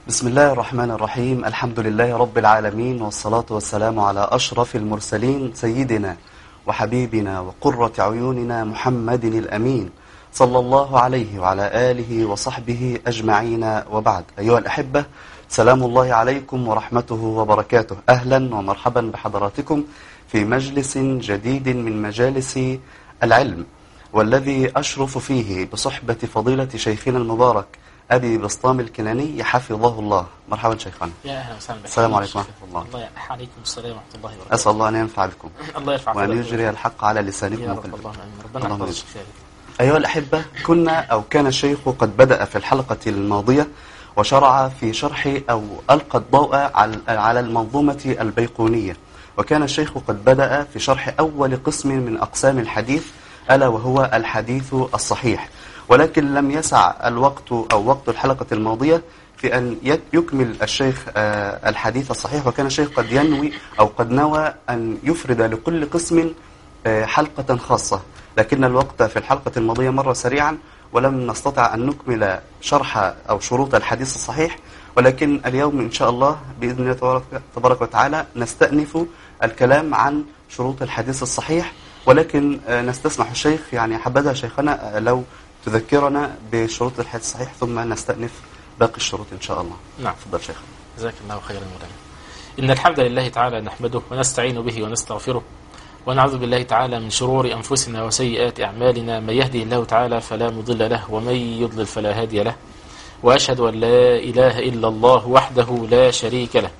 بسم الله الرحمن الرحيم الحمد لله رب العالمين والصلاة والسلام على أشرف المرسلين سيدنا وحبيبنا وقرة عيوننا محمد الأمين صلى الله عليه وعلى آله وصحبه أجمعين وبعد أيها الأحبة سلام الله عليكم ورحمته وبركاته أهلا ومرحبا بحضراتكم في مجلس جديد من مجالس العلم والذي أشرف فيه بصحبة فضيلة شيخنا المبارك أبي بسطام الكناني حفظه الله مرحبا شيخنا يا اهلا وسهلا بك السلام عليكم ورحمة الله. الله يا- عليكم السلام ورحمه الله وبركاته أسأل الله أن ينفع بكم الله يرفع وأن قدرك. يجري الحق على يا لسانكم رب وقلبكم اللهم امين ربنا اللهم يحفظك آمين. فيك أيها الأحبة كنا أو كان الشيخ قد بدأ في الحلقة الماضية وشرع في شرح أو ألقى الضوء على- على المنظومة البيقونية وكان الشيخ قد بدأ في شرح أول قسم من أقسام الحديث ألا وهو الحديث الصحيح ولكن لم يسع الوقت أو وقت الحلقة الماضية في أن يك- يكمل الشيخ آه، الحديث الصحيح وكان الشيخ قد ينوي أو قد نوى أن يفرد لكل قسم آه، حلقة خاصة لكن الوقت في الحلقة الماضية مر سريعا ولم نستطع أن نكمل شرح أو شروط الحديث الصحيح ولكن اليوم إن شاء الله بإذن الله تبارك- تبارك وتعالى نستأنف الكلام عن شروط الحديث الصحيح ولكن آه، نستسمح الشيخ يعني حبذا شيخنا آه، لو تذكرنا بشروط الحديث الصحيح ثم نستأنف باقي الشروط إن شاء الله نعم تفضل شيخنا جزاك الله خيرا مولانا إن الحمد لله تعالى نحمده ونستعين به ونستغفره ونعوذ بالله تعالى من شرور أنفسنا وسيئات أعمالنا من يهده الله تعالى فلا مضل له ومن يضلل فلا هادي له وأشهد أن لا إله إلا الله وحده لا شريك له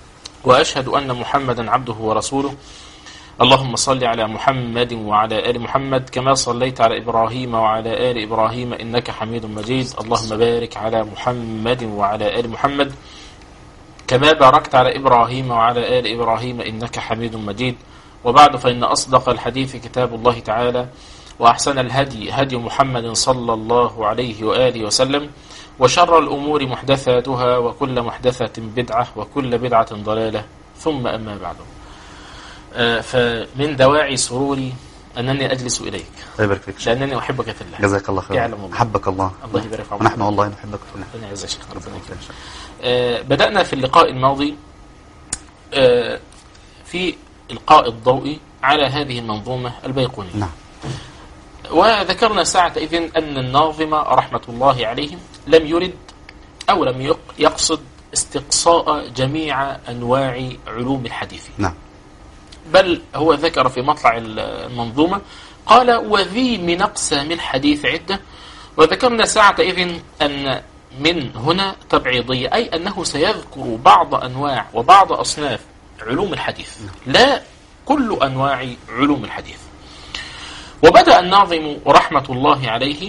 وأشهد أن محمدا عبده ورسوله اللهم صل على محمد وعلى آل محمد كما صليت على إبراهيم وعلى آل إبراهيم إنك حميد مجيد اللهم بارك على محمد وعلى آل محمد كما باركت على إبراهيم وعلى آل إبراهيم إنك حميد مجيد وبعد فإن أصدق الحديث كتاب الله تعالى وأحسن الهدي هدي محمد صلى الله عليه وآله وسلم وشر الأمور محدثاتها وكل محدثة بدعة وكل بدعة ضلالة ثم أما بعد آه، فمن دواعي سروري أنني أجلس إليك الله يبارك فيك شيخ. لأنني أحبك في الله جزاك الله خيرا يعلم الله. حبك الله الله يبارك في عمرك. ونحن والله نحبك في الله ربنا يعزك شيخنا ربنا يكرمك آه، بدأنا في اللقاء الماضي آه، في إلقاء الضوء على هذه المنظومة البيقونية نعم وذكرنا ساعتئذ أن الناظم رحمة الله عليه لم يرد أو لم يق- يقصد استقصاء جميع أنواع علوم الحديث نعم بل هو ذكر في مطلع المنظومة قال وذي من أقسام الحديث عدة وذكرنا ساعتئذ أن من هنا تبعيضية أي أنه سيذكر بعض أنواع وبعض أصناف علوم الحديث لا كل أنواع علوم الحديث وبدأ الناظم رحمة الله عليه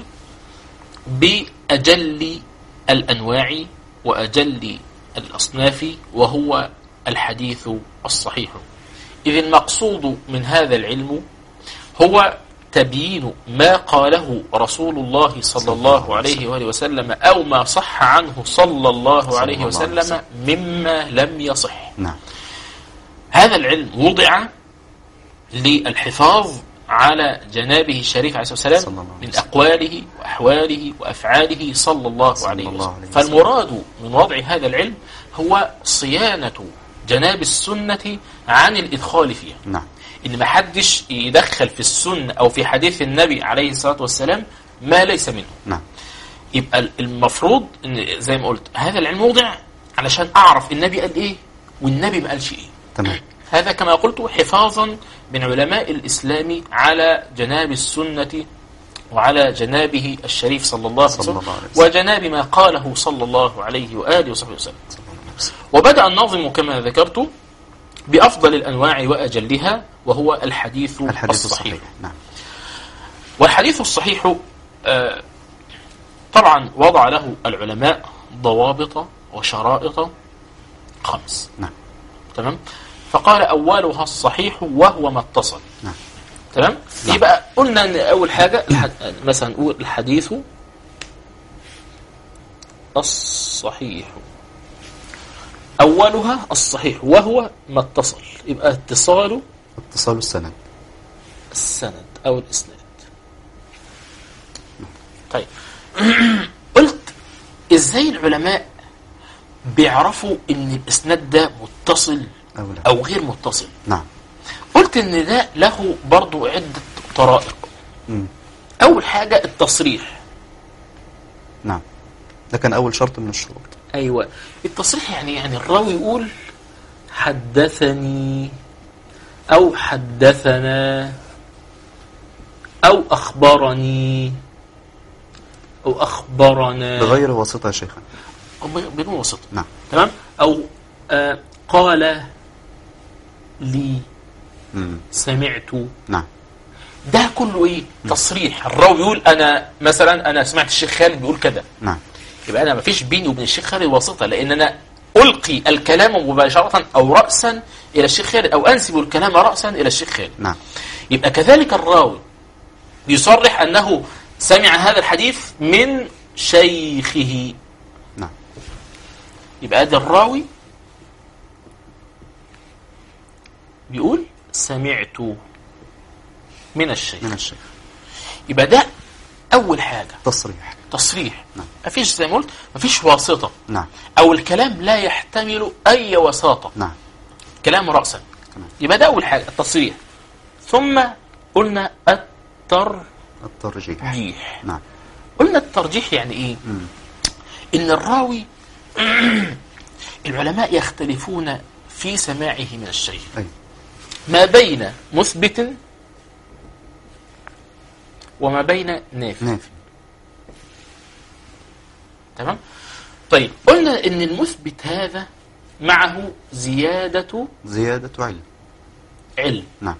بأجل الأنواع وأجل الأصناف وهو الحديث الصحيح إذ المقصود من هذا العلم هو تبيين ما قاله رسول الله صلى الله عليه وآله وسلم أو ما صح عنه صلى الله صلى عليه الله عليه وسلم مما لم يصح نعم هذا العلم وضع للحفاظ على جنابه الشريف عليه الصلاة صلى والسلام الله عليه من وسلم. أقواله وأحواله وأفعاله صلى الله صلى عليه الله وسلم عليه وسلم. فالمراد من وضع هذا العلم هو صيانة جناب السنة عن الإدخال فيها نعم إن ما حدش يدخل في السنة أو في حديث النبي عليه الصلاة والسلام ما ليس منه نعم يبقى المفروض ان زي ما قلت هذا العلم وضع علشان اعرف النبي قال ايه والنبي ما قالش ايه تمام هذا كما قلت حفاظا من علماء الاسلام على جناب السنه وعلى جنابه الشريف صلى الله عليه صلى وسلم الله عليه وسلم. وجناب ما قاله صلى الله عليه واله وصحبه وسلم وبدا الناظم كما ذكرت بافضل الانواع واجلها وهو الحديث, الحديث الصحيح الصحيح نعم والحديث الصحيح آه، طبعا وضع له العلماء ضوابط وشرائط خمس نعم تمام فقال أولها الصحيح وهو ما اتصل نعم تمام نعم. يبقى قلنا ان اول حاجه الح... مثلا نقول الحديث الصحيح اولها الصحيح وهو ما اتصل يبقى اتصال اتصال السند السند او الاسناد طيب قلت ازاي العلماء بيعرفوا ان الاسناد ده متصل أو لا او غير متصل نعم قلت ان ده له برضو عدة طرائق مم. اول حاجة التصريح نعم ده كان أول شرط من الشروط ايوه التصريح يعني يعني الراوي يقول حدثني او حدثنا او اخبرني او اخبرنا بغير واسطة يا شيخنا أو بدون وسط نعم تمام او آه قال لي مم. سمعت نعم ده كله ايه تصريح الراوي يقول انا مثلا انا سمعت الشيخ خالد بيقول كذا نعم يبقى انا ما فيش بيني وبين الشيخ خالد واسطه لان انا القي الكلام مباشره او راسا الى الشيخ خالد او انسب الكلام راسا الى الشيخ خالد نعم يبقى كذلك الراوي يصرح انه سمع هذا الحديث من شيخه نعم يبقى ادي الراوي بيقول سمعت من الشيخ من الشيخ يبقى ده اول حاجه تصريح تصريح نعم. مفيش زي ما قلت مفيش واسطه نعم او الكلام لا يحتمل اي وساطه نعم كلام راسا تمام يبقى ده اول حاجه التصريح ثم قلنا الترجيح الترجيح نعم قلنا الترجيح يعني ايه مم. ان الراوي العلماء يختلفون في سماعه من الشيخ أي ما بين مثبت وما بين نافي نافي تمام طيب قلنا ان المثبت هذا معه زيادة زيادة علم علم نعم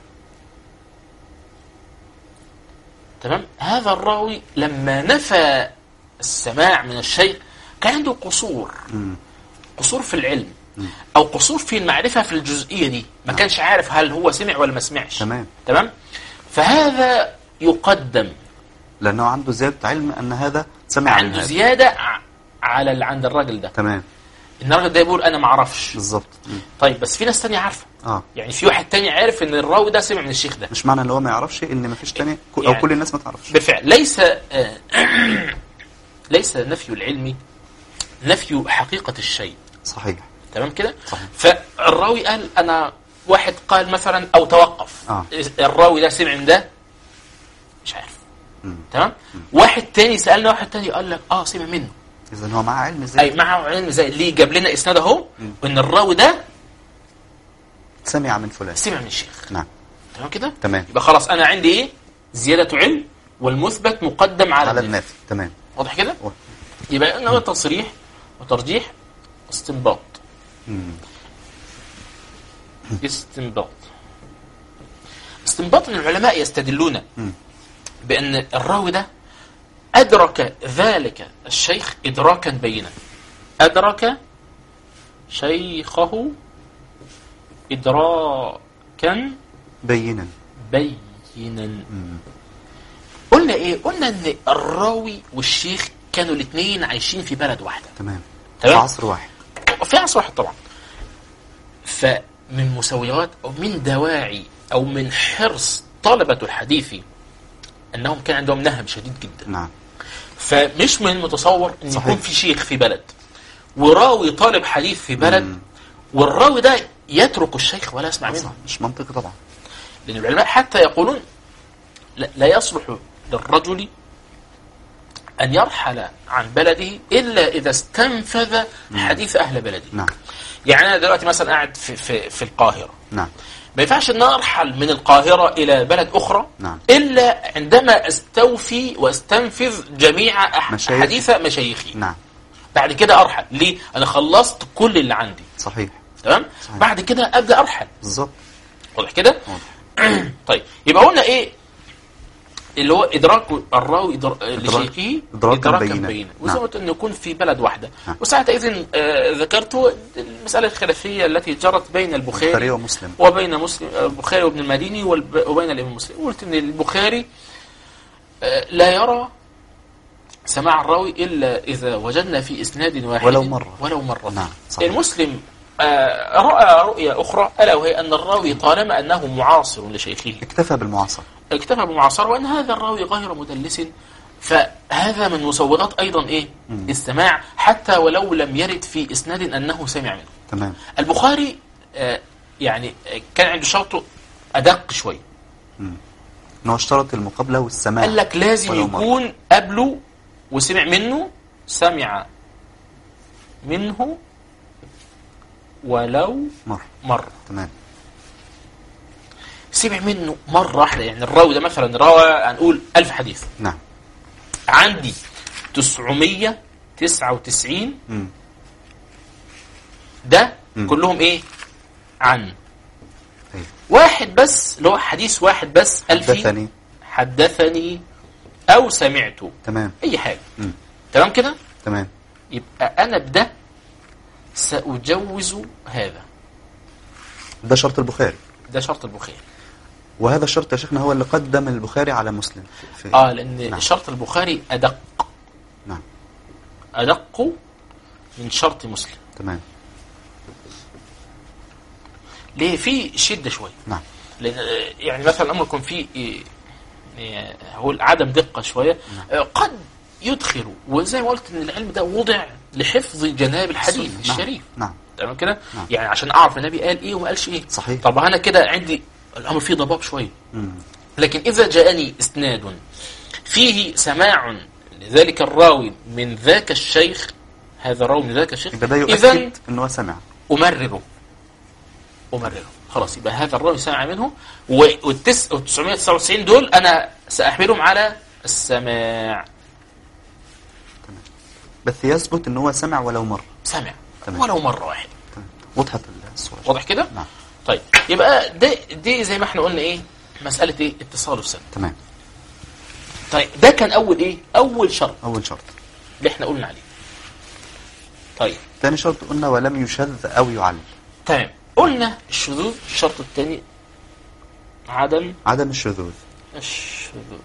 تمام هذا الراوي لما نفى السماع من الشيخ كان عنده قصور مم. قصور في العلم او قصور في المعرفة في الجزئية دي ما كانش عارف هل هو سمع ولا ما سمعش تمام تمام فهذا يقدم لأنه عنده زيادة علم أن هذا سمع عن عنده هذا زيادة ع- على اللي عند الراجل ده تمام ان الراجل ده يقول انا ما اعرفش بالظبط مم. طيب بس في ناس تانية عارفة اه يعني في واحد تاني عارف ان الراوي ده سمع من الشيخ ده مش معنى ان هو ما يعرفش ان ما فيش تاني كو- او يعني- كل الناس ما تعرفش بالفعل ليس آه، ليس نفي العلم نفي حقيقة الشيء صحيح تمام كده صحيح. فالراوي قال انا واحد قال مثلا او توقف آه. الراوي ده سمع من ده مش عارف مم. تمام واحد تاني سالنا واحد تاني قال لك اه سمع منه اذا هو معاه علم اي ازاي معه علم زي ليه جاب لنا اسناد اهو ان الراوي ده سمع من فلان سمع من الشيخ نعم تمام كده تمام يبقى خلاص انا عندي ايه زياده علم والمثبت مقدم على, على النفي النافي تمام واضح كده واضح. يبقى انه تصريح وترجيح استنباط مم. استنباط استنباط ان العلماء يستدلون مم. بان الراوي ده ادرك ذلك الشيخ ادراكا بينا ادرك شيخه ادراكا بينا بينا مم. قلنا ايه قلنا ان الراوي والشيخ كانوا الاثنين عايشين في بلد واحده تمام في تمام عصر واحد في عصر واحد طبعا فمن مسويات او من دواعي او من حرص طلبة الحديث انهم كان عندهم نهم شديد جدا نعم فمش من المتصور ان صحيح. يكون في شيخ في بلد وراوي طالب حديث في بلد مم. والراوي ده يترك الشيخ ولا يسمع صح. منه مش منطقي طبعا لان العلماء حتى يقولون لا, لا يصلح للرجل ان يرحل عن بلده الا اذا استنفذ حديث اهل بلده نعم يعني انا دلوقتي مثلا قاعد في في في القاهره نعم ما ينفعش ان أنا ارحل من القاهره الى بلد اخرى نعم. الا عندما استوفي واستنفذ جميع أح- مشايخ. حديث مشايخي نعم بعد كده ارحل ليه انا خلصت كل اللي عندي صحيح تمام صحيح. بعد كده ابدا ارحل بالظبط واضح كده واضح. طيب يبقى قلنا ايه اللي هو ادراك الراوي إدرا- لشيخه إدراكاً بينا. وزي نعم. ما قلت انه يكون في بلد واحده نعم. وساعتئذ آه، ذكرت المساله الخلافيه التي جرت بين البخاري البخاري ومسلم وبين مسلم البخاري وابن المديني والب- وبين الامام مسلم قلت ان البخاري آه، لا يرى سماع الراوي الا اذا وجدنا في اسناد واحد ولو مرة. ولو مره نعم، صحيح. المسلم آه، راى رؤيه اخرى الا وهي ان الراوي طالما انه معاصر لشيخه اكتفى بالمعاصرة اكتفى بمعاصرة وان هذا الراوي غير مدلس فهذا من مسوغات ايضا ايه مم. السماع حتى ولو لم يرد في اسناد انه سمع منه تمام البخاري آه، يعني آه، كان عنده شرطه ادق شويه ان هو اشترط المقابله والسماع قال لك لازم ولو مرة. يكون قبله وسمع منه سمع منه ولو مره مرة تمام سمع منه مرة واحدة يعني الراوي ده مثلا روى هنقول ألف حديث نعم عندي 999 مم. ده مم. كلهم ايه عن أيوة. واحد بس اللي هو حديث واحد بس قال فيه حدثني حدثني او سمعته تمام اي حاجة مم. تمام كده تمام يبقى انا بده سأجوز هذا ده شرط البخاري ده شرط البخاري وهذا الشرط يا شيخنا هو اللي قدم البخاري على مسلم في اه لان نعم. شرط البخاري ادق نعم ادق من شرط مسلم تمام ليه في شده شويه نعم لان آه، يعني مثلا الامر يكون فيه آه، آه، هو عدم دقه شويه آه، قد يدخل وزي ما قلت ان العلم ده وضع لحفظ جناب الحديث نعم. الشريف نعم تمام كده نعم. يعني عشان اعرف النبي قال ايه وما قالش ايه صحيح. طب انا كده عندي الامر فيه ضباب شويه مم. لكن إذا جاءني إسناد فيه سماع لذلك الراوي من ذاك الشيخ هذا الراوي من ذاك الشيخ يبقى ده إذا يؤكد ان هو سمع أمرره أمرره خلاص يبقى هذا الراوي سمع منه وال 999 دول أنا سأحملهم على السماع بس يثبت ان هو سمع ولو مره سمع تمام. ولو مرة واحدة تمام وضحت الصوره واضح كده؟ نعم طيب يبقى ده دي زي ما احنا قلنا ايه مسألة ايه اتصال السند تمام طيب ده كان أول ايه أول شرط اول شرط اللي احنا قلنا عليه طيب ثاني شرط قلنا ولم يشذ او يعل تمام قلنا الشذوذ الشرط الثاني عدم عدم الشذوذ الشذوذ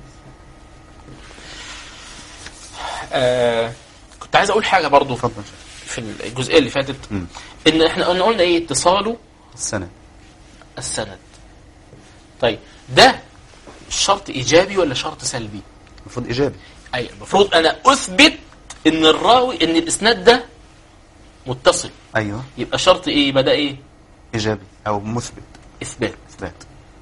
آه كنت عايز اقول حاجه برضو اتفضل يا شيخ. في الجزئيه اللي فاتت مم. ان احنا قلنا قلنا ايه اتصاله السند السند طيب ده شرط ايجابي ولا شرط سلبي المفروض ايجابي اي المفروض انا اثبت ان الراوي ان الاسناد ده متصل ايوه يبقى شرط ايه يبقى ده ايه ايجابي او مثبت اثبات اثبات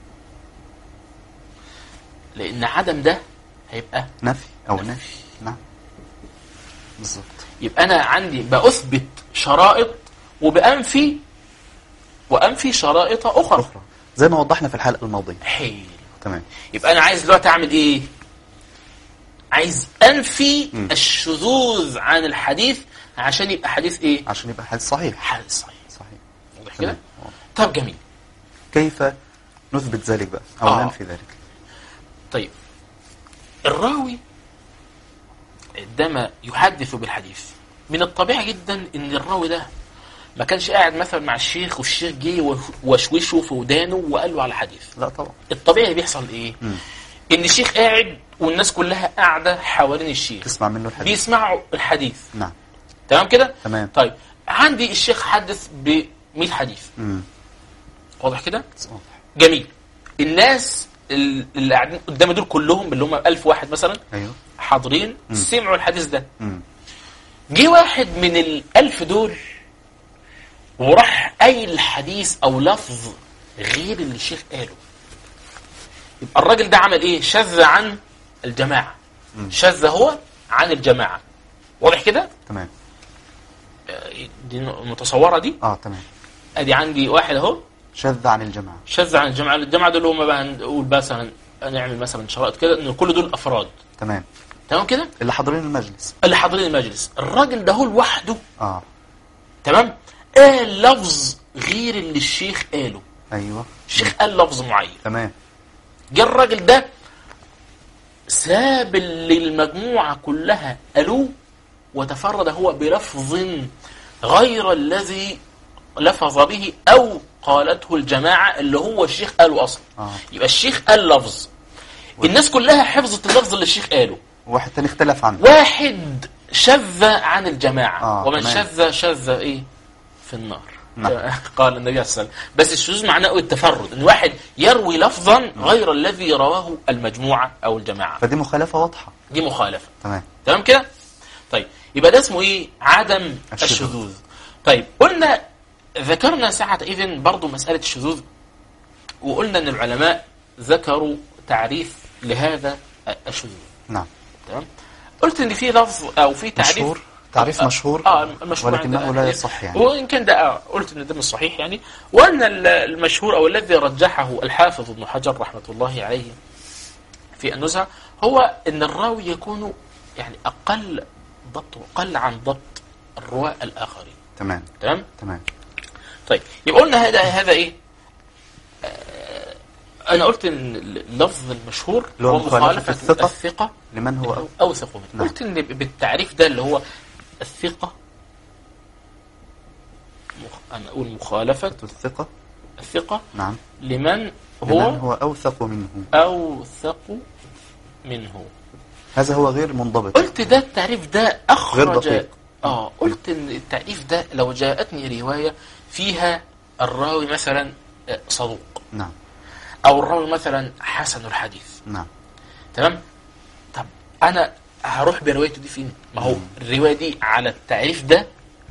لان عدم ده هيبقى نفي او نفي. نفي نعم بالظبط يبقى انا عندي باثبت شرائط وبانفي وانفي شرائط اخرى اخرى زي ما وضحنا في الحلقه الماضيه حلو تمام يبقى انا عايز دلوقتي اعمل ايه عايز انفي مم. الشذوذ عن الحديث عشان يبقى حديث ايه عشان يبقى حديث صحيح حديث صحيح صحيح واضح كده تمام واضح. طب جميل كيف نثبت ذلك بقى او آه. ننفي ذلك طيب الراوي عندما يحدث بالحديث من الطبيعي جدا ان الراوي ده ما كانش قاعد مثلا مع الشيخ والشيخ جه وش- وشوشه في ودانه وقال له على حديث لا طبعا الطبيعي بيحصل ايه مم. ان الشيخ قاعد والناس كلها قاعده حوالين الشيخ تسمع منه الحديث بيسمعوا الحديث نعم تمام كده تمام طيب عندي الشيخ حدث ب 100 حديث امم واضح كده واضح جميل الناس ال- اللي قاعدين قدامي دول كلهم اللي هم 1000 واحد مثلا ايوه حاضرين مم. سمعوا الحديث ده امم جه واحد من الألف دول وراح قايل حديث أو لفظ غير اللي الشيخ قاله يبقى الراجل ده عمل إيه؟ شذ عن الجماعة مم. شذ هو عن الجماعة واضح كده؟ تمام آه، دي متصورة دي اه تمام ادي عندي واحد اهو شذ عن الجماعه شذ عن الجماعة الجماعة دول هم بقى نقول مثلا نعمل مثلا شرائط كده ان كل دول افراد تمام تمام كده؟ اللي حاضرين المجلس اللي حاضرين المجلس الراجل ده هو لوحده اه تمام قال لفظ غير اللي الشيخ قاله ايوه الشيخ قال لفظ معين تمام جه الراجل ده ساب اللي المجموعة كلها قالوه وتفرد هو بلفظ غير الذي لفظ به أو قالته الجماعة اللي هو الشيخ قاله أصلا اه يبقى الشيخ قال لفظ الناس كلها حفظت اللفظ اللي الشيخ قاله واحد تاني اختلف عنه واحد شذ عن الجماعة آه، ومن تمام. شذ شذ إيه في النار نعم. قال النبي صلى الله عليه وسلم بس الشذوذ معناه التفرد ان واحد يروي لفظا غير الذي رواه المجموعه او الجماعه فدي مخالفة واضحة دي مخالفه تمام تمام كده طيب يبقى ده اسمه ايه عدم الشذوذ. الشذوذ طيب قلنا ذكرنا ساعة إذن برضو مسألة الشذوذ وقلنا أن العلماء ذكروا تعريف لهذا الشذوذ نعم تمام قلت ان في لفظ او في تعريف مشهور تعريف آه، مشهور اه المشهور ولكنه عند لا أهل يصح يعني وان كان ده آه، قلت ان ده مش صحيح يعني وان ال- المشهور او الذي رجحه الحافظ ابن حجر رحمه الله عليه في النزهه هو ان الراوي يكون يعني اقل ضبط اقل عن ضبط الرواه الاخرين تمام تمام تمام طيب يبقى قلنا هذا هذا ايه آه انا قلت ان اللفظ المشهور اللي هو هو مخالفة مخالفه الثقة الثقه لمن هو أو أوثق منه نعم. قلت إن بالتعريف ده اللي هو الثقة مخ... أنا أقول مخالفة الثقة الثقة نعم لمن لمن هو هو أوثق منه أوثق منه هذا هو غير منضبط قلت ده التعريف ده أخرج غير دقيق. آه قلت إن التعريف ده لو جاءتني رواية فيها الراوي مثلا آه، صدوق نعم أو الراوي مثلا حسن الحديث نعم تمام طب انا هروح بروايته دي فين ما هو الروايه دي على التعريف ده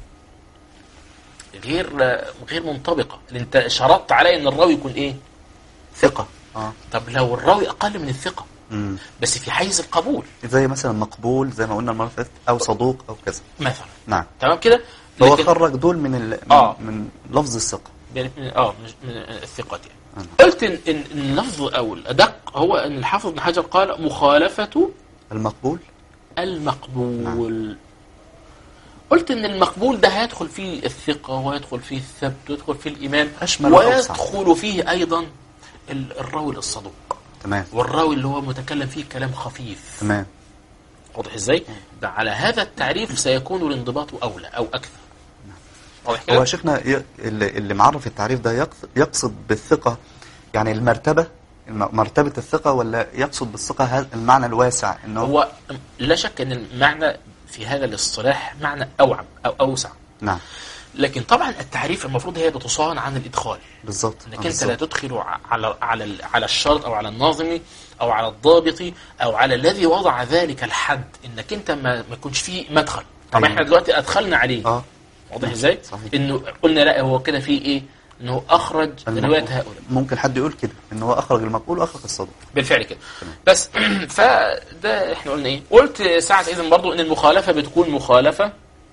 غير غير منطبقه لأن انت شرطت علي ان الراوي يكون ايه ثقه اه طب لو الراوي اقل من الثقه امم بس في حيز القبول زي مثلا مقبول زي ما قلنا المرة اللي فاتت أو صدوق أو كذا مثلا نعم تمام كده فهو لكن- خرج دول من ال... من, آه. من لفظ الثقة من من- اه من من الثقات يعني آه. قلت ان ان إن اللفظ او الادق هو ان الحافظ ابن حجر قال مخالفه المقبول المقبول قلت ان المقبول ده هيدخل فيه الثقة ويدخل فيه الثبت ويدخل فيه الإيمان أشمل وأوسع. ويدخل فيه أيضا ال- الراوي الصدوق تمام والراوي اللي هو متكلم فيه كلام خفيف تمام واضح ازاي؟ ده على هذا التعريف سيكون الانضباط أولى أو أكثر واضح هو كده؟ شيخنا ي- اللي, اللي معرف التعريف ده يقصد, يقصد بالثقة يعني المرتبة الم- مرتبة الثقة ولا يقصد بالثقة هذا المعنى الواسع انه هو لا شك ان المعنى في هذا الاصطلاح معنى أوعم أو أوسع نعم لكن طبعا التعريف المفروض هي بتصان عن الإدخال بالظبط انك آه، انت لا بالظبط. تدخل ع- على على ال- على الشرط او على الناظم او على الضابط او على الذي وضع ذلك الحد انك انت ما ما يكونش فيه مدخل طب أيوة. احنا دلوقتي ادخلنا عليه اه واضح ازاي صحيح. انه قلنا لا هو كده فيه ايه انه اخرج المقبول. روايه هؤلاء ممكن حد يقول كده ان هو اخرج المقبول واخرج الصدوق بالفعل كده بس فده احنا قلنا ايه قلت ساعه اذن برضو ان المخالفه بتكون مخالفه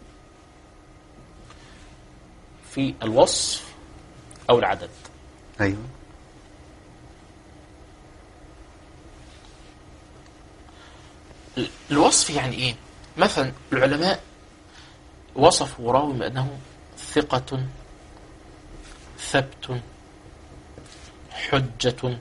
في الوصف او العدد ايوه الوصف يعني ايه مثلا العلماء وصفوا راوي بانه ثقة ثبت حجة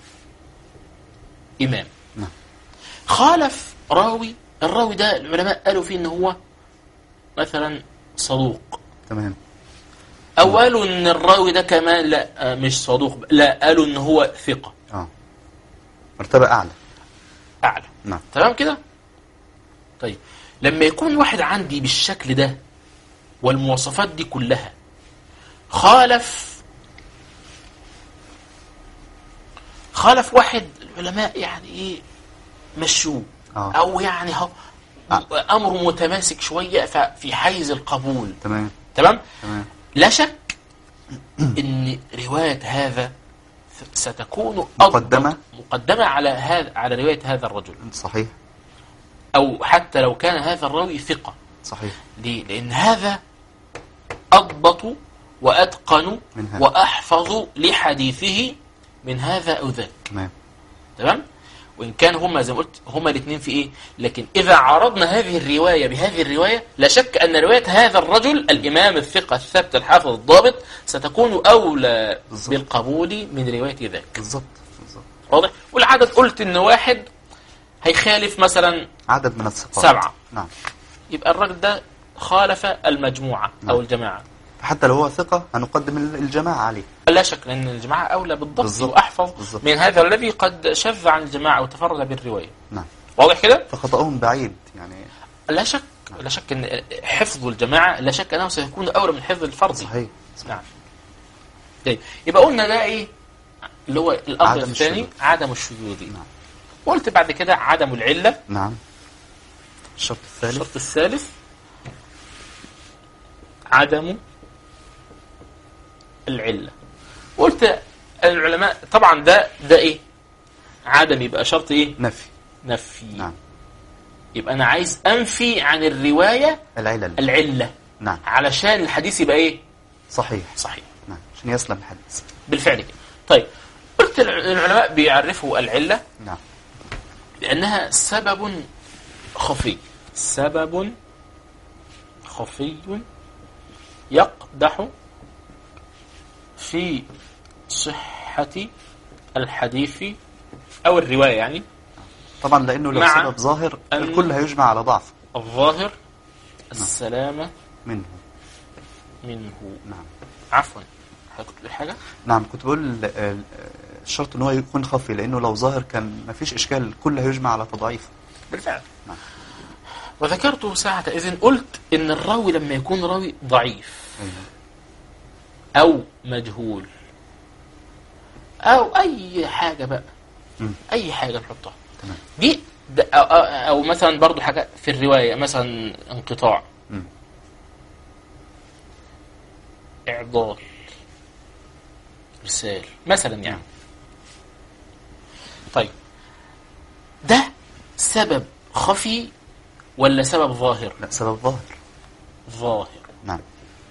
إمام نعم. خالف راوي الراوي ده العلماء قالوا فيه ان هو مثلا صدوق تمام او قالوا ان الراوي ده كمان لا آه، مش صدوق لا قالوا ان هو ثقة اه مرتبة اعلى اعلى نعم تمام كده طيب لما يكون واحد عندي بالشكل ده والمواصفات دي كلها خالف خالف واحد العلماء يعني ايه مشوه آه. او يعني هو آه. امره متماسك شويه ففي حيز القبول تمام تمام تمام لا شك ان روايه هذا ستكون مقدمة. أضبط- مقدمه على هذا على روايه هذا الرجل صحيح أو حتى لو كان هذا الراوي ثقة صحيح ليه؟ لأن هذا أضبط وأتقن من هذا. وأحفظ لحديثه من هذا أو ذاك تمام تمام؟ وإن كان هما زي ما قلت هما الاثنين في إيه؟ لكن إذا عرضنا هذه الرواية بهذه الرواية لا شك أن رواية هذا الرجل الإمام الثقة الثبت الحافظ الضابط ستكون أولى بالظبط. بالقبول من رواية ذاك بالظبط بالظبط واضح؟ والعدد قلت إن واحد هيخالف مثلا عدد من الثقات سبعة. نعم يبقى الراجل ده خالف المجموعة نعم. أو الجماعة حتى لو هو ثقة هنقدم ال- الجماعة عليه لا شك لأن الجماعة أولى بالضبط بالضبط. وأحفظ بالضبط. من هذا الذي قد شذ عن الجماعة وتفرد بالرواية نعم واضح كده؟ فخطأهم بعيد يعني لا شك لا شك أن حفظ الجماعة لا شك أنه سيكون أولى من حفظ الفرد صحيح نعم طيب يبقى قلنا ده ايه اللي هو الامر عدم الثاني الشذوذ. عدم الشذوذ نعم قلت بعد كده عدم العله نعم الشرط الثالث الشرط الثالث عدم العلة قلت العلماء طبعا ده ده ايه عدم يبقى شرط ايه نفي نفي نعم يبقى انا عايز انفي عن الرواية العلل العلة نعم علشان الحديث يبقى ايه صحيح صحيح نعم عشان يسلم الحديث بالفعل كده طيب قلت الع- العلماء بيعرفوا العلة نعم لأنها سبب خفي سبب خفي يقدح في صحة الحديث أو الرواية يعني طبعا لانه لو مع سبب ظاهر أن- الكل هيجمع على ضعف الظاهر السلامة منه منه نعم عفوا حضرتك بتقول حاجة؟ نعم كنت بقول ال- ال- الشرط ان هو يكون خفي لانه لو ظاهر كان ما فيش اشكال الكل هيجمع على تضعيفه بالفعل نعم. وذكرت ساعة إذن قلت إن الراوي لما يكون راوي ضعيف أيوة. أو مجهول أو أي حاجة بقى مم. أي حاجة نحطها تمام دي ده أو, أو, أو مثلا برضو حاجة في الرواية مثلا انقطاع مم. إعضال إرسال مثلا يعني طيب ده سبب خفي ولا سبب ظاهر لا سبب ظاهر ظاهر نعم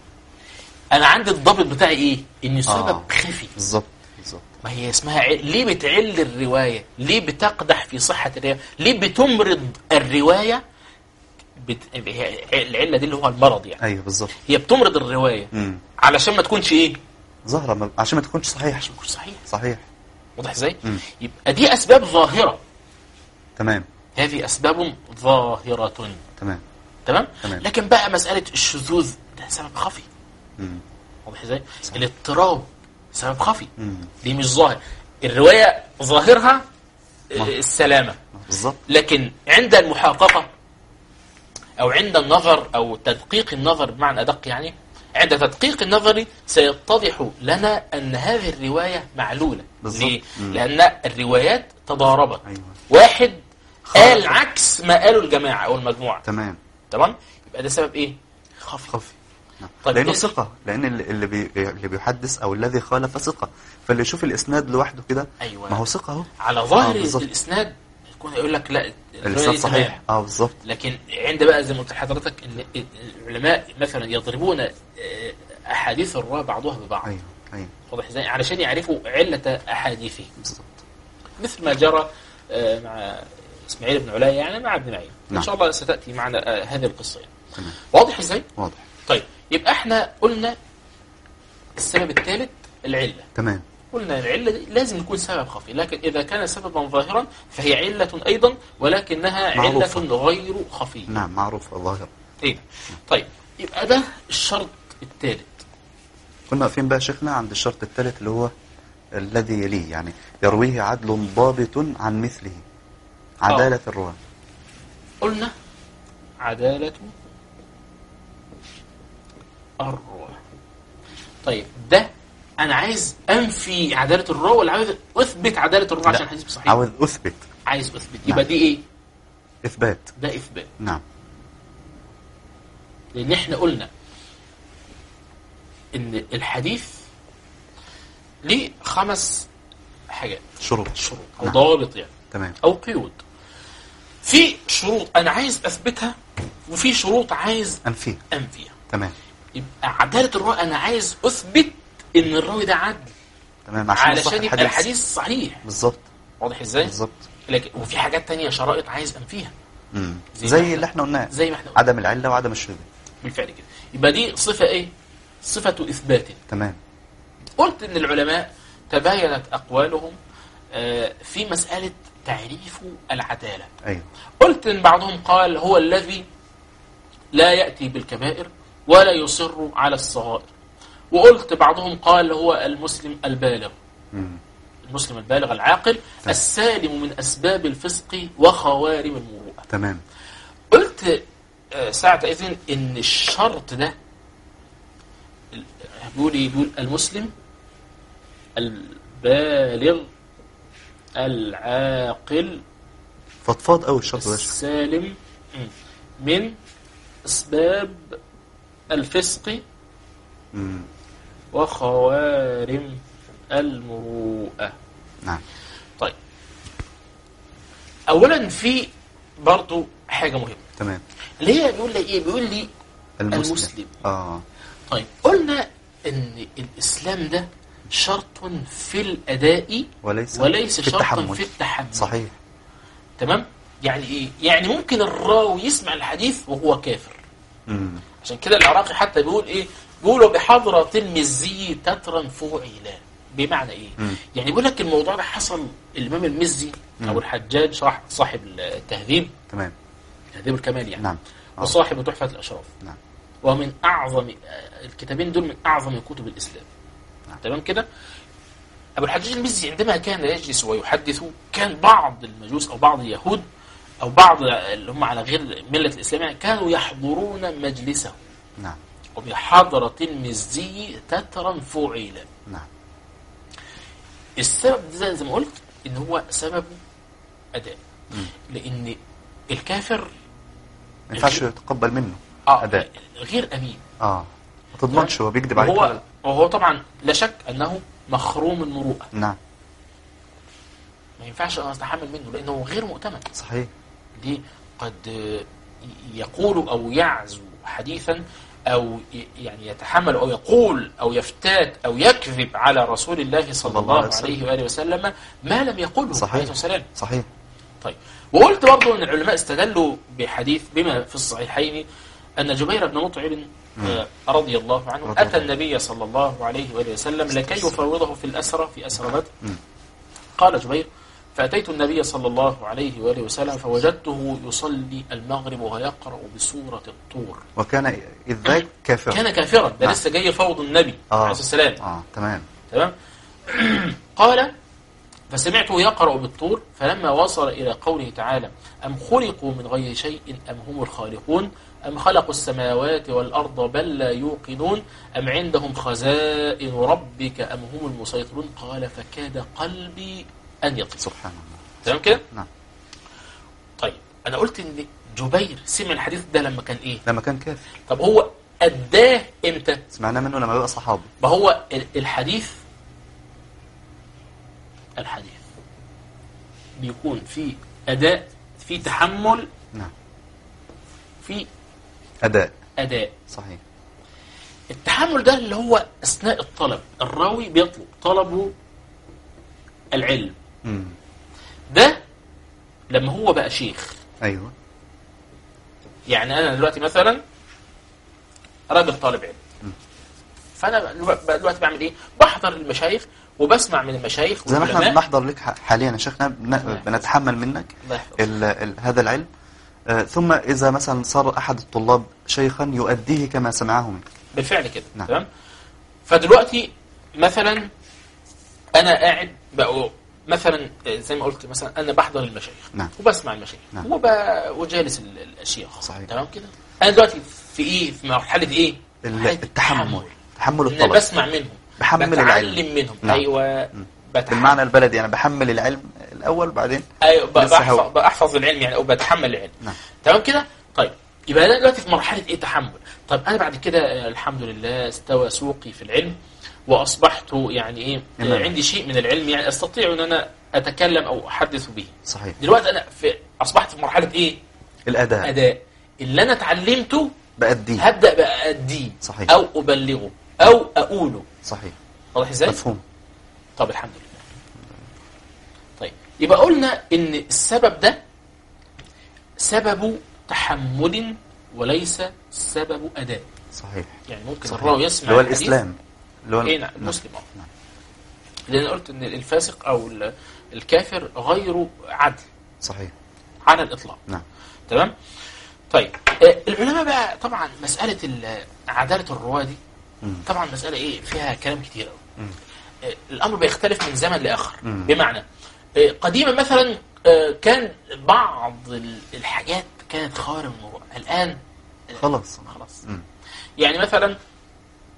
انا عندي الضابط بتاعي ايه ان سبب آه. خفي بالظبط بالظبط ما هي اسمها ع... ليه بتعل الروايه ليه بتقدح في صحه الروايه ليه بتمرض الروايه بت... هي- العله دي اللي هو المرض يعني ايوه بالظبط هي بتمرض الروايه امم علشان ما تكونش ايه ظاهره ما- عشان ما تكونش صحيح عشان ما تكونش صحيح صحيح واضح ازاي مم. يبقى دي اسباب ظاهره تمام هذه اسباب ظاهره تمام تمام تمام. لكن بقى مساله الشذوذ ده سبب خفي امم واضح ازاي الاضطراب سبب خفي امم دي مش ظاهر الرواية ظاهرها ما. السلامة بالظبط لكن عند المحققة أو عند النظر أو تدقيق النظر بمعنى أدق يعني عند تدقيق النظر سيتضح لنا أن هذه الرواية معلولة بالظبط. ليه؟ مم. لأن الروايات تضاربت ايوه واحد خالف. قال عكس ما قاله الجماعة أو المجموعة تمام تمام؟ يبقى ده سبب إيه؟ خفي خفي نعم. طيب لانه إيه؟ ثقه لان اللي اللي, بي... اللي بيحدث او الذي خالف ثقه فاللي يشوف الاسناد لوحده كده أيوة ما هو ثقه اهو على ظاهر آه، بالظبط. الإسناد يكون يقول لك لا الرواية الاسناد دي تمام. صحيح اه بالظبط لكن عند بقى زي ما قلت لحضرتك ان العلماء مثلا يضربون آه، احاديث الرواه بعضها ببعض ايوه ايوه واضح ازاي علشان يعرفوا عله احاديثه بالظبط مثل ما جرى آه، مع اسماعيل بن علاء يعني مع ابن معين ان نعم. شاء الله ستاتي معنا آه، هذه القصه يعني. تمام واضح ازاي واضح طيب يبقى احنا قلنا السبب الثالث العله تمام قلنا العلة دي لازم يكون سبب خفي لكن إذا كان سببا ظاهرا فهي علة أيضا ولكنها معروفة. علة غير خفية نعم معروف ظاهر ايه طيب يبقى ده الشرط الثالث كنا واقفين بقى شيخنا عند الشرط الثالث اللي هو الذي يليه يعني يرويه عدل ضابط عن مثله عدالة الرواة قلنا عدالة الرواه طيب ده انا عايز انفي عدالة الرواه ولا عايز اثبت عدالة الرواه لا. عشان الحديث صحيح عاوز أثبت عايز اثبت نعم. يبقى دي ايه إثبات ده اثبات نعم لان احنا قلنا ان الحديث ليه خمس حاجات شروط شروط او نعم. ضوابط يعني تمام او قيود في شروط انا عايز اثبتها وفي شروط عايز أنفيه انفيها تمام يبقى عدالة الراوي انا عايز اثبت ان الراوي ده عدل تمام عشان يصح علشان يبقى الحديث صحيح بالظبط واضح ازاي بالظبط لكن وفي حاجات تانية شرائط عايز انفيها مم. زي ما زي احنا- اللي احنا قلناه زي ما احنا قلنا عدم العلة وعدم الشذوذ بالفعل كده يبقى دي صفة ايه صفة اثبات تمام قلت ان العلماء تباينت اقوالهم آه، في مسألة تعريف العدالة أيوه قلت ان بعضهم قال هو الذي لا يأتي بالكبائر ولا يصر على الصغائر وقلت بعضهم قال هو المسلم البالغ مم. المسلم البالغ العاقل السالم من أسباب الفسق وخوارم المروءة تمام قلت آه، ساعة إذن إن الشرط ده ال- بيقول ايه بيقول المسلم البالغ العاقل فضفاض قوي الشرط ده يا شيخ. السالم من اسباب الفسق مم. وخوارم المروءه نعم طيب اولا في برضو حاجه مهمه تمام اللي هي بيقول لي ايه بيقول لي المسلم, المسلم. اه طيب قلنا ان الاسلام ده شرط في الاداء وليس وليس في شرطا التحمل في التحمل صحيح تمام يعني ايه يعني ممكن الراوي يسمع الحديث وهو كافر مم. عشان كده العراقي حتى بيقول ايه بيقولوا بحضرة المزي تترا فعلا بمعنى ايه مم. يعني بيقول لك الموضوع ده حصل الامام المزي او مم. الحجاج صاح- صاحب التهذيب تمام تهذيب الكمال يعني نعم آه. وصاحب تحفة الاشراف نعم ومن اعظم آه، الكتابين دول من اعظم كتب الاسلام نعم. تمام كده ابو الحجاج المزي عندما كان يجلس ويحدث كان بعض المجوس او بعض اليهود او بعض اللي هم على غير مله الاسلام يعني كانوا يحضرون مجلسه نعم وبحضرة المزي تترا فعلا نعم السبب ده زي- زي ما قلت ان هو سبب اداء مم. لان الكافر ما ينفعش يتقبل منه آه أداء. غير امين اه ما تضمنش هو بيكذب عليك وهو ولا- وهو طبعا لا شك انه مخروم المروءه نعم ما ينفعش انا اتحمل منه لانه غير مؤتمن صحيح دي قد آه، يقول او يعزو حديثا او ي- يعني يتحمل او يقول او يفتات او يكذب على رسول الله صلى الله عليه واله وسلم ما لم يقله صحيح. عليه الصلاه والسلام صحيح طيب وقلت برضه ان العلماء استدلوا بحديث بما في الصحيحين ان جبير بن مطعم آه، رضي الله عنه رضي اتى الله. النبي صلى الله عليه واله وسلم لكي يفوضه في الاسرى في اسرى بدر مم. قال جبير فاتيت النبي صلى الله عليه واله وسلم فوجدته يصلي المغرب ويقرا بسوره الطور وكان إذ ذاك كافرا كان كافرا ده نعم. لسه جاي يفوض النبي آه. عليه الصلاه والسلام اه تمام تمام قال فسمعته يقرأ بالطور فلما وصل إلى قوله تعالى أم خلقوا من غير شيء أم هم الخالقون أم خلقوا السماوات والأرض بل لا يوقنون أم عندهم خزائن ربك أم هم المسيطرون قال فكاد قلبي أن يطير سبحان الله تمام كده نعم طيب أنا قلت إن جبير سمع الحديث ده لما كان إيه لما كان كافر طب هو أداه إمتى سمعناه منه لما بقى صحابي ما هو ال- الحديث الحديث بيكون في أداء في تحمل نعم في أداء أداء صحيح التحمل ده اللي هو أثناء الطلب الراوي بيطلب طلبه العلم مم. ده لما هو بقى شيخ أيوه يعني أنا دلوقتي مثلا راجل طالب علم مم. فأنا دلوقتي بعمل إيه؟ بحضر المشايخ وبسمع من المشايخ زي ما احنا والعلماء. بنحضر لك ح- حاليا يا شيخنا بن- بنتحمل منك الله يحفظك. ال ال هذا العلم آه، ثم إذا مثلا صار أحد الطلاب شيخا يؤديه كما سمعه منك بالفعل كده نعم. تمام فدلوقتي مثلا انا قاعد بقى مثلا زي ما قلت مثلا انا بحضر المشايخ نعم. وبسمع المشايخ نعم. وب- وجالس ال- الاشياخ صحيح. تمام كده انا دلوقتي في ايه في مرحله ايه ال- مرحلة التحمل تحمل ان الطلب بسمع منهم بحمل بتعلم العلم. منهم نعم. ايوه مم. بتحمل بالمعنى البلدي أنا بحمل العلم الأول بعدين ايوه ب- لسه بحفظ, هو. بحفظ العلم يعني او بتحمل العلم نعم. تمام كده طيب يبقى انا دلوقتي في مرحله ايه تحمل طيب انا بعد كده آه، الحمد لله استوى سوقي في العلم واصبحت يعني ايه آه، إمام. عندي شيء من العلم يعني استطيع ان انا اتكلم او احدث به صحيح دلوقتي انا في اصبحت في مرحله ايه الأداء اداء اللي انا اتعلمته بأديه هبدا بقى اديه صحيح. او ابلغه او اقوله صحيح واضح ازاي مفهوم طب الحمد لله طيب يبقى قلنا ان السبب ده سبب تحمل وليس سبب اداء صحيح يعني ممكن صحيح. الراوي يسمع اللي هو الحديث- الإسلام اللي هو ايه نعم المسلم اه نعم. لان أنا قلت ان الفاسق او ال- الكافر غير عدل صحيح على الاطلاق نعم تمام طيب آه، العلماء بقى طبعا مساله ال- عداله الرواه دي مم. طبعا مساله ايه فيها كلام كتير قوي مم. آه، الامر بيختلف من زمن لاخر مم. بمعنى آه، قديما مثلا آه، كان بعض ال- الحاجات كانت خوارم المروءه الان خلاص خلاص مم. يعني مثلا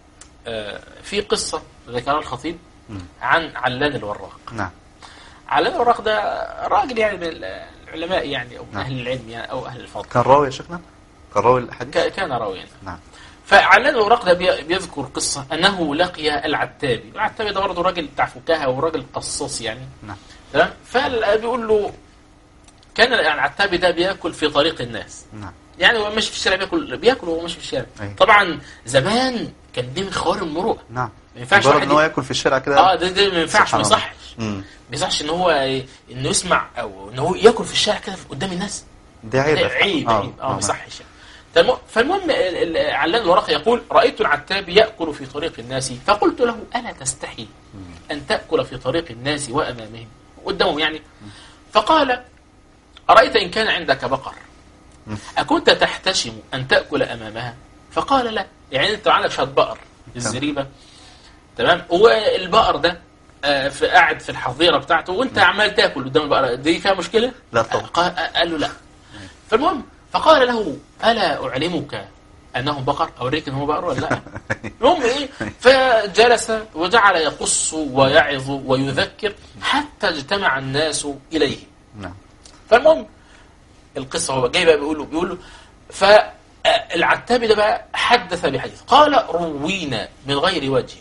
آه، في قصة ذكرها الخطيب مم. عن علان الوراق نعم علان الوراق ده راجل يعني من العلماء يعني أو من نعم. أهل العلم يعني أو أهل الفضل كان راوي يا شيخنا كان راوي الحديث ك- كان راويا نعم فعلان الوراق ده بي- بيذكر قصة أنه لقي العتابي العتابي ده برضه راجل بتاع فكاهة وراجل قصاص يعني نعم تمام فبيقول له كان العتابي ده بياكل في طريق الناس نعم يعني هو ماشي في الشارع بياكل بياكل وهو ماشي في الشارع أي. طبعا زمان كان دي من خوارم المروءه نعم ما ينفعش مجرد واحد ان هو ي- ياكل في الشارع كده اه ده, ده ما ينفعش ما سبحان الله. يصحش مم. ما يصحش ان هو ي- انه يسمع او ان هو ياكل في الشارع كده قدام الناس دي عيب ده يا فندم. عيب عيب اه ما نعم. يصحش يعني فالم- فالمهم ال- ال- علان الورقي يقول رايت العتاب ياكل في طريق الناس فقلت له الا تستحي ان تاكل في طريق الناس وامامهم قدامهم يعني فقال ارايت ان كان عندك بقر مم. اكنت تحتشم ان تاكل امامها فقال لا يعني انت عندك شويه بقر الزريبه تمام والبقر ده آه، في قاعد في الحظيره بتاعته وانت عمال تاكل قدام البقره دي فيها مشكله؟ لا طبعا. قال, قال له لا فالمهم فقال له الا اعلمك انه بقر اوريك ان هو بقر ولا لا المهم ايه فجلس وجعل يقص ويعظ ويذكر حتى اجتمع الناس اليه نعم فالمهم القصه هو جاي بقى بيقول له بيقول له فالعتابي ده بقى حدث بحديث قال روينا من غير وجه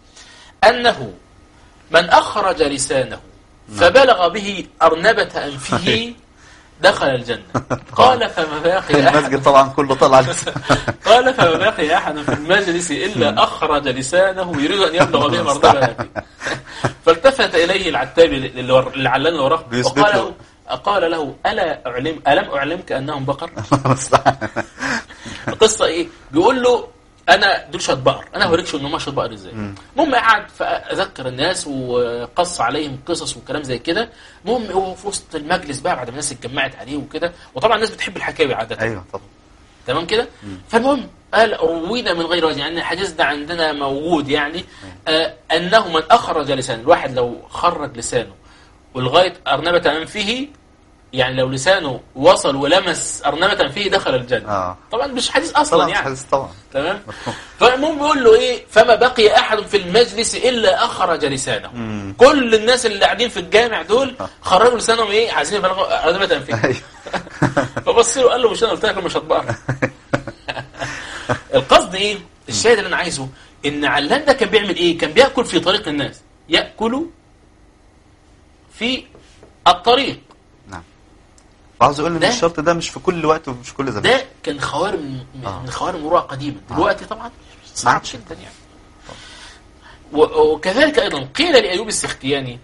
انه من اخرج لسانه فبلغ به ارنبه انفه دخل الجنه قال فما باقي احد المسجد طبعا كله طلع لسه. قال فما باقي احد في المجلس الا اخرج لسانه يريد ان يبلغ به مرتبه انفه فالتفت اليه العتابي للور- للعلان الورق بيثبت وقال له. له قال له الا اعلم الم اعلمك انهم بقر المستعان. القصه ايه بيقول له انا دول شويه بقر انا هوريك شو ان هم شويه بقر ازاي المهم قعد فاذكر الناس وقص عليهم قصص وكلام زي كده المهم هو في وسط المجلس بقى بعد ما الناس اتجمعت عليه وكده وطبعا الناس بتحب الحكاوي عاده ايوه طبعا تمام كده فالمهم قال روينا من غير وجه يعني الحديث ده عندنا موجود يعني آه انه من اخرج لسانه الواحد لو خرج لسانه ولغايه ارنبه انفه يعني لو لسانه وصل ولمس ارنبه انفه دخل الجنه اه طبعا مش حديث اصلا طبعا مش يعني حديث طبعا تمام فالمهم بيقول له ايه فما بقي احد في المجلس الا اخرج لسانه مم. كل الناس اللي قاعدين في الجامع دول خرجوا لسانهم ايه عايزين يبلغوا ارنبه انفه ايوه فبص له قال له مش انا قلت لك مش هتبقر القصد ايه الشاهد اللي انا عايزه ان علان ده كان بيعمل ايه كان بياكل في طريق الناس ياكل في الطريق نعم وعاوز اقول ان ده- الشرط ده مش في كل وقت ومش في كل زمان ده كان خوارم من آه. من خوارم المروءه قديما آه. دلوقتي طبعا ما صعب عادش. جدا يعني و- وكذلك ايضا قيل لايوب السختياني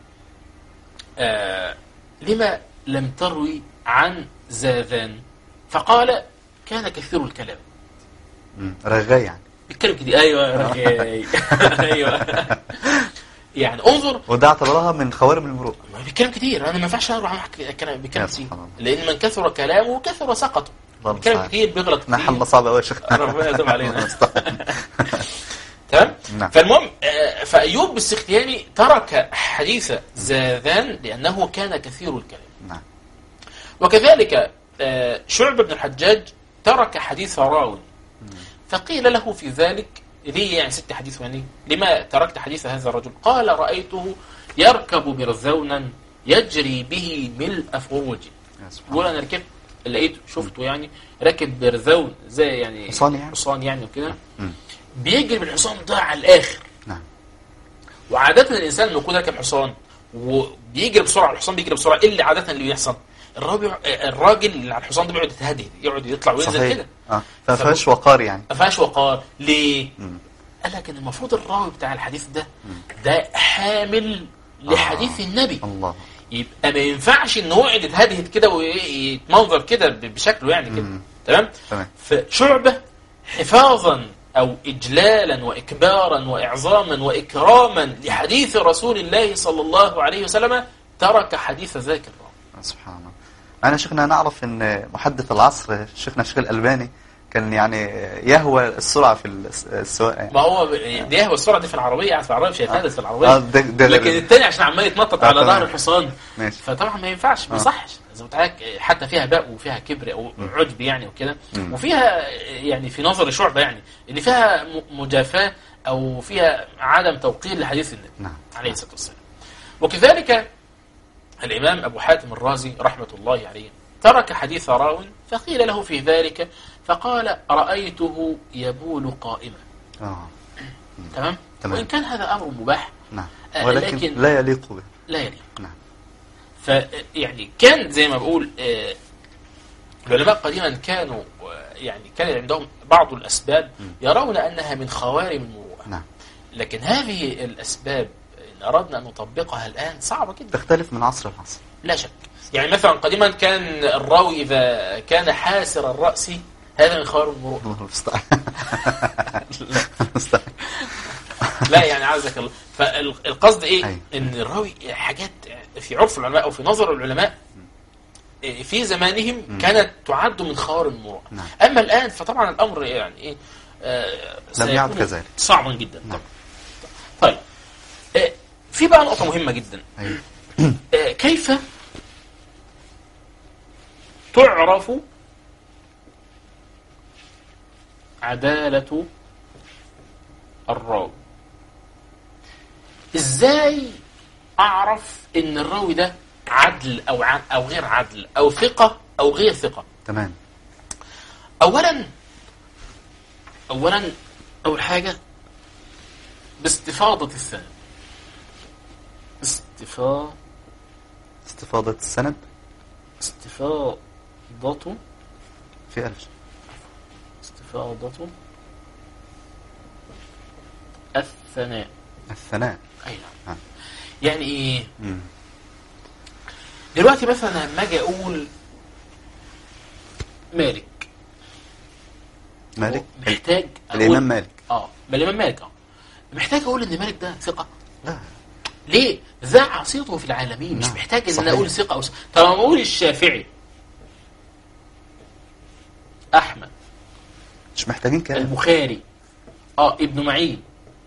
آه لما لم تروي عن زاذان فقال كان كثير الكلام مم. رغاي يعني بيتكلم كده ايوه رجاي. ايوه يعني انظر وده اعتبرها من خوارم المروءه ما بيتكلم كتير انا ما ينفعش اروح احكي كلام بيتكلم يا كتير سبحان الله. لان من كثر كلامه كثر سقطه الله بيتكلم المستعان. كتير بيغلط كتير نحل صعب قوي يا شيخ ربنا يتوب علينا. الله المستعان. تمام نعم. فالمهم آه، فايوب السختياني ترك حديث زاذان لانه كان كثير الكلام نعم وكذلك آه، شعب بن الحجاج ترك حديث راو فقيل له في ذلك ليه يعني ست حديث يعني لما تركت حديث هذا الرجل قال رأيته يركب مرذونا يجري به ملء فروجي يا سبحان يقول الله انا ركبت لقيته شفته يعني راكب برذون زي يعني حصان يعني؟ حصان يعني وكده مم. بيجري بالحصان ده على الاخر نعم وعادة الإنسان لما يكون راكب حصان وبيجري بسرعة الحصان بيجري بسرعة إيه اللي عادة اللي بيحصل؟ الراجل الراجل اللي على الحصان ده بيقعد يتهدد يقعد يطلع وينزل صحيح كده اه فما فيهاش وقار يعني ما فيهاش وقار ليه؟ مم. قال لك ان المفروض الراوي بتاع الحديث ده ده حامل لحديث آه. النبي الله يبقى ما ينفعش ان هو يقعد يتهدهد كده ويتمنظر كده ب- بشكله يعني كده مم. تمام تمام فشعبة حفاظا أو إجلالا وإكبارا وإعظاما وإكراما لحديث رسول الله صلى الله عليه وسلم ترك حديث ذاك الراوي سبحان الله انا شيخنا نعرف ان محدث العصر شيخنا الشيخ الالباني كان يعني يهوى السرعه في الس- السواقه يعني. ما هو ب- دي هو السرعة دي في العربية قاعد في العربية مش هيتحدث في اه العربية ده ده لكن التاني عشان عمال يتنطط آه، على تمام. ظهر الحصان ماشي فطبعا ما ينفعش ما آه. يصحش زي ما قلت لك حتى فيها باء وفيها كبر او عجب يعني وكده مم. وفيها يعني في نظر شعبه يعني ان فيها م- مجافاه او فيها عدم توقير لحديث النبي نعم عليه الصلاه والسلام وكذلك الامام ابو حاتم الرازي رحمه الله عليه ترك حديث راو فقيل له في ذلك فقال رايته يبول قائما آه. تمام تمام. وان كان هذا امر مباح نعم آه، ولكن لكن- لا يليق به لا يليق نعم ف يعني كان زي ما بقول آه، العلماء قديما كانوا آه، يعني كان عندهم بعض الاسباب يرون انها من خوارم المروءه نعم لكن هذه الاسباب ان اردنا ان نطبقها الان صعبه جدا تختلف من عصر لعصر لا شك يعني مثلا قديما كان الراوي اذا كان حاسر الراس هذا من خوارم المروءه الله المستعان المستعان لا يعني عزك الله فالقصد ايه أيوة. ان الراوي حاجات في عرف العلماء او في نظر العلماء إيه، في زمانهم كانت تعد من خوارم المروءه نعم. اما الان فطبعا الامر يعني ايه آه، لم يعد سيكون كذلك. صعبا جدا نعم. طيب آه، في بقى نقطه مهمه جدا أيوة. آه، كيف تعرف عدالة الراوي ازاي اعرف ان الراوي ده عدل او ع- او غير عدل او ثقة او غير ثقة تمام اولا اولا اول حاجة باستفاضة السند استفاضة استفاضة السند استفاضة في ألف استفاضة الثناء الثناء اي نعم. نعم يعني ايه مم. دلوقتي مثلا لما اجي اقول مالك مالك محتاج أقول- الإمام مالك اه ما الامام مالك اه محتاج اقول ان مالك ده ثقه لا ليه ذاع صيته في العالمين مش نعم، محتاج ان صحيح. انا اقول ثقه او ثقة. طب لما اقول الشافعي احمد مش محتاجين كلام البخاري اه ابن معين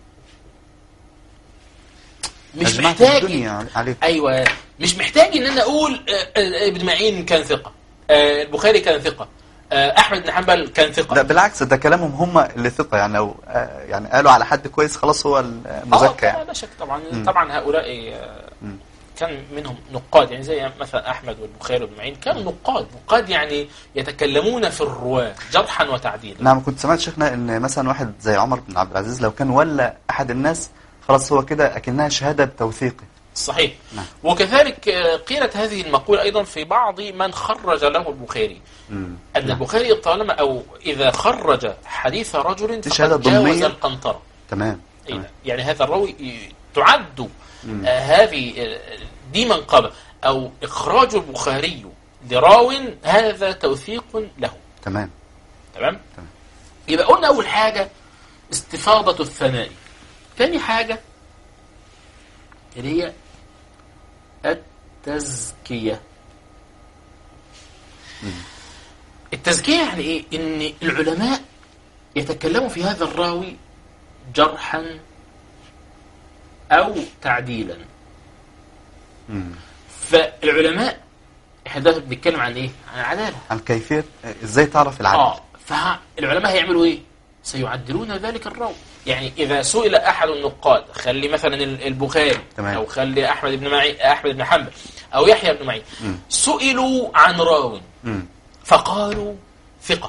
مش أجمعت محتاج الدنيا عليك ايوه مش محتاج ان انا اقول آه، آه، ابن معين كان ثقه آه، البخاري كان ثقه آه، احمد بن حنبل كان ثقه لا بالعكس ده كلامهم هم اللي ثقة يعني لو آه، يعني قالوا على حد كويس خلاص هو المزكى آه، يعني لا شك طبعا مم. طبعا هؤلاء آه، مم. كان منهم نقاد يعني زي مثلا احمد والبخاري وابن معين كانوا نقاد نقاد يعني يتكلمون في الرواه جرحا وتعديلا نعم كنت سمعت شيخنا ان مثلا واحد زي عمر بن عبد العزيز لو كان ولا احد الناس خلاص هو كده اكنها شهاده بتوثيقه صحيح نعم. وكذلك آه، قيلت هذه المقولة أيضا في بعض من خرج له البخاري مم. أن البخاري طالما أو إذا خرج حديث رجل دي شهادة فقد جاوز ضمنية. القنطرة تمام أي تمام نعم. يعني هذا الراوي ي- تعد مم. آه، هذه آه، دي منقبة أو إخراج البخاري لراو هذا توثيق له تمام تمام تمام. يبقى قلنا أول حاجة استفاضة الثناء ثاني حاجة اللي هي التزكية التزكية يعني ايه ان العلماء يتكلموا في هذا الراوي جرحا او تعديلا مم. فالعلماء احنا دلوقتي بنتكلم عن ايه عن العدالة عن كيفيه آه، ازاي تعرف العدل اه فالعلماء هيعملوا ايه سيعدلون ذلك الراوي يعني اذا سئل احد النقاد خلي مثلا ال- البخاري تمام. او خلي احمد بن معي احمد بن حنبل او يحيى بن معين مم. سئلوا عن راو مم. فقالوا ثقه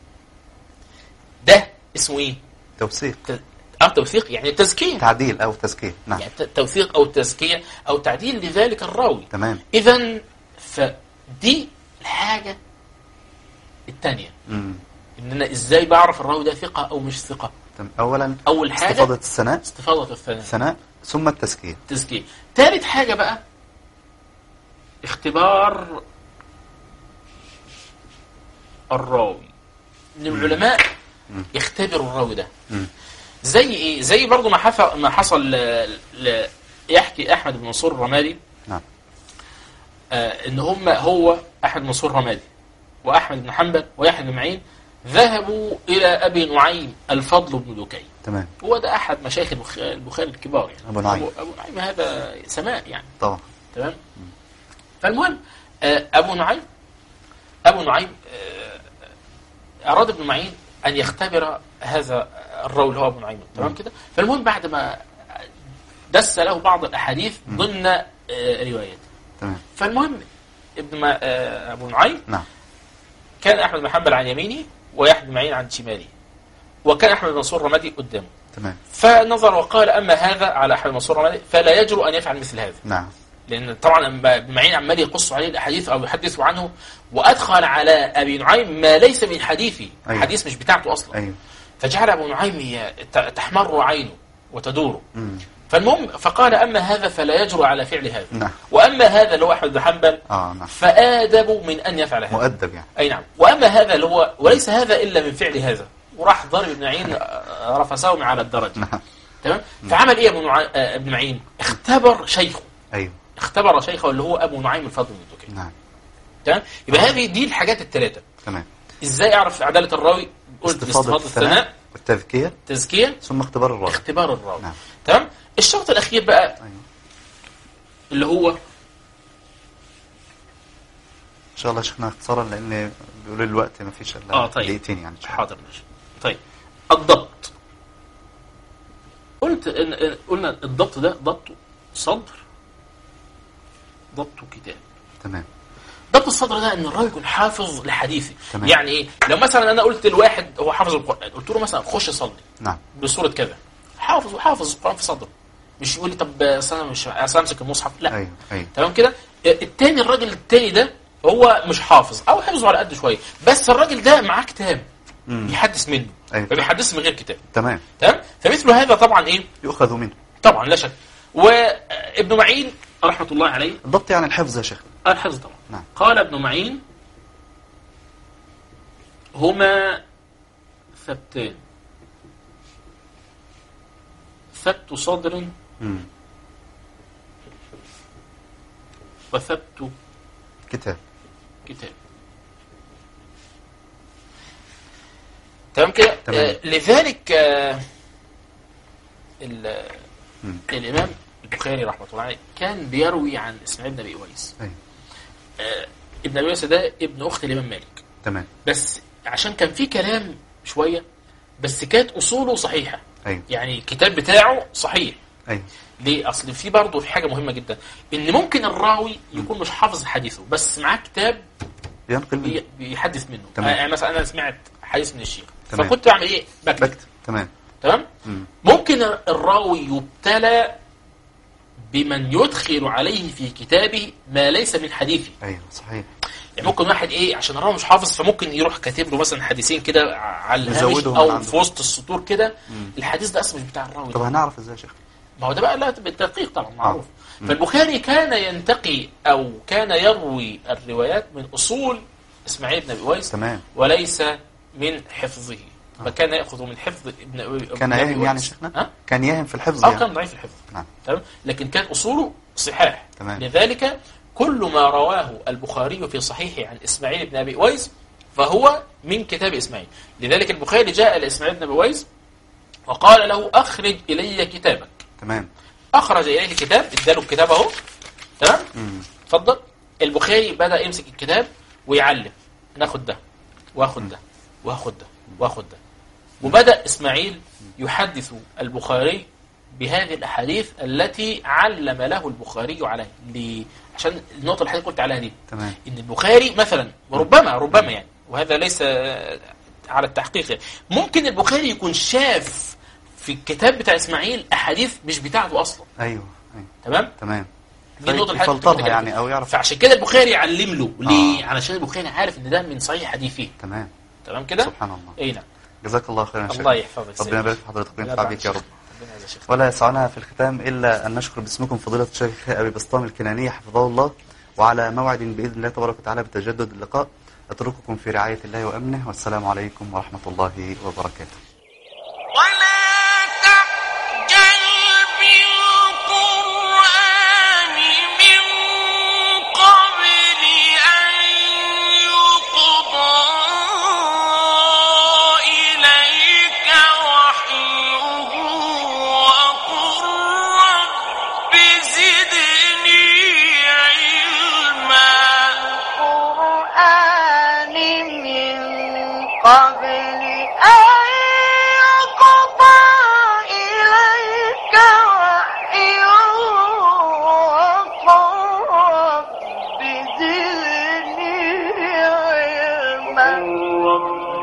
ده اسمه ايه توثيق ت- اه توثيق يعني تزكيه تعديل او تزكيه نعم يعني ت- توثيق او تزكيه او تعديل لذلك الراوي تمام اذا فدي الحاجه الثانيه مم. ان انا ازاي بعرف الراوي ده ثقه او مش ثقه تمام. اولا اول حاجه استفاضه الثناء استفاضه الثناء الثناء ثم التزكيه التزكيه ثالث حاجه بقى اختبار الراوي ان العلماء يختبروا الراوي ده مم. زي ايه زي برضو ما حصل ما حصل ل- ل- يحكي احمد بن منصور الرمادي نعم آه ان هم هو احمد بن منصور الرمادي واحمد بن حنبل ويحيى بن معين ذهبوا الى ابي نعيم الفضل بن دكين تمام هو ده احد مشايخ البخ- البخاري الكبار يعني أبو نعيم. ابو, أبو نعيم هذا سماء يعني طبعا تمام فالمهم آه، ابو نعيم ابو نعيم آه، اراد ابن معين ان يختبر هذا الراوي اللي هو ابو نعيم تمام كده فالمهم بعد ما دس له بعض الاحاديث ضمن آه، روايات تمام فالمهم ابن ما آه، ابو نعيم نعم كان احمد بن حنبل عن يمينه ويحيى بن معين عن شماله وكان احمد بن منصور الرمادي قدامه تمام فنظر وقال اما هذا على احمد بن منصور الرمادي فلا يجرؤ ان يفعل مثل هذا نعم لان طبعا أما ابن معين عمال يقص عليه الاحاديث او يحدث عنه وادخل على ابي نعيم ما ليس من حديثه أيوة. حديث مش بتاعته اصلا أيوه فجعل ابو نعيم ي- ت- تحمر عينه وتدور مم. فالمهم فقال اما هذا فلا يجرؤ على فعل هذا نعم واما هذا اللي هو احمد بن حنبل اه نعم فادب من ان يفعل هذا مؤدب يعني اي نعم واما هذا اللي هو وليس هذا الا من فعل هذا وراح ضرب ابن معين آه، رفسه على الدرج نعم تمام فعمل ايه ابن نعي- آه، ابن معين اختبر شيخه أيوه اختبر شيخه اللي هو ابو نعيم الفضل بن الدكين نعم تمام يبقى هذه دي الحاجات الثلاثه تمام ازاي اعرف عداله الراوي قلت استفاضة استفاضه الثناء والتذكير تزكيه ثم اختبار الراوي اختبار الراوي نعم. تمام الشرط الاخير بقى أيوه اللي هو إن شاء الله شيخنا اختصارا لأن بيقولوا لي الوقت ما فيش إلا آه، طيب. دقيقتين يعني إن شاء الله. حاضر ماشي طيب الضبط قلت إن إن قلنا الضبط ده ضبط صدر ضبط كتاب تمام ضبط الصدر ده ان الراوي يكون حافظ لحديثه تمام. يعني ايه لو مثلا انا قلت لواحد هو حافظ القران قلت له مثلا خش صلي نعم بصوره كذا حافظ وحافظ القران في صدره مش يقول لي طب أصل انا مش أصل امسك المصحف لا أيوه أيوه تمام كده التاني الراجل التاني ده هو مش حافظ او حفظه على قد شويه بس الراجل ده معاه كتاب مم. بيحدث منه أيوه. ما بيحدثش من غير كتاب تمام تمام فمثل هذا طبعا ايه يؤخذ منه طبعا لا شك وابن معين رحمه الله عليه الضبط يعني الحفظ يا شيخ الحفظ طبعا نعم. قال ابن معين هما ثبتان ثبت صدر مم. وثبت كتاب كتاب تمام كده تمام. آه لذلك آه ال- مم. الامام البخاري رحمه الله عليه كان بيروي عن اسماعيل بن ابي اويس أيوه آه ابن ابي اويس ده ابن اخت الامام مالك تمام بس عشان كان في كلام شويه بس كانت اصوله صحيحه أيوه يعني الكتاب بتاعه صحيح أيوه ليه اصل في برضه في حاجه مهمه جدا ان ممكن الراوي يكون مش حافظ حديثه بس معاه كتاب ينقل منه بي- بيحدث منه تمام. يعني مثلا انا سمعت حديث من الشيخ تمام. فكنت بعمل ايه بكتب بكتب تمام تمام مم. ممكن الراوي يبتلى بمن يدخل عليه في كتابه ما ليس من حديثه أيوه صحيح يعني ممكن واحد ايه عشان الراوي مش حافظ فممكن يروح كاتب له مثلا حديثين كده على الهامش يزودهم من او عنده. في وسط السطور كده مم. الحديث ده اصلا مش بتاع الراوي طب ده. هنعرف إزاي يا شيخ ما هو ده بقى لا بالتدقيق طبعا معروف مم. فالبخاري كان ينتقي او كان يروي الروايات من اصول اسماعيل بن ابي اويس تمام وليس من حفظه فكان ياخذ من حفظ ابن ابي كان ابن أبي يهم يعني أويس. شيخنا ها؟ كان يهم في الحفظ اه يعني كان ضعيف الحفظ نعم تمام لكن كانت اصوله صحاح تمام. لذلك كل ما رواه البخاري في صحيحه عن اسماعيل بن ابي اويس فهو من كتاب اسماعيل لذلك البخاري جاء لاسماعيل بن ابي اويس وقال له اخرج الي كتابك تمام اخرج اليه الكتاب اداله الكتاب اهو تمام مم. اتفضل البخاري بدا يمسك الكتاب ويعلم ناخد ده واخد ده واخد ده واخد ده وبدا اسماعيل يحدث البخاري بهذه الاحاديث التي علم له البخاري عليه ليه؟ عشان النقطه اللي حضرتك قلت عليها دي تمام ان البخاري مثلا وربما ربما يعني وهذا ليس آه، على التحقيق يعني ممكن البخاري يكون شاف في الكتاب بتاع اسماعيل احاديث مش بتاعته اصلا أيوه أيوه تمام تمام دي النقطه اللي حضرتك يفلترها بتتكلم يعني فيها. أو يعرف فعشان كده البخاري يعلم له ليه آه. علشان البخاري عارف ان ده من صحيح حديثه تمام تمام كده سبحان الله اي نعم جزاك الله خيرا يا شيخ الله يحفظك ربنا يبارك في حضرتك وينفع ربنا بك يا رب ربنا يجزاك خير. ولا يسعنا في الختام إلا أن نشكر باسمكم فضيلة الشيخ أبي بسطام الكناني حفظه الله وعلى موعد بإذن الله تبارك وتعالى بتجدد اللقاء أترككم في رعاية الله وأمنه والسلام عليكم ورحمة الله وبركاته ولا تعجل بالقرآن من قبل أن يقضى إليك وحيه وقل رب زدني علما القرآن من قبل أن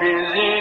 زدني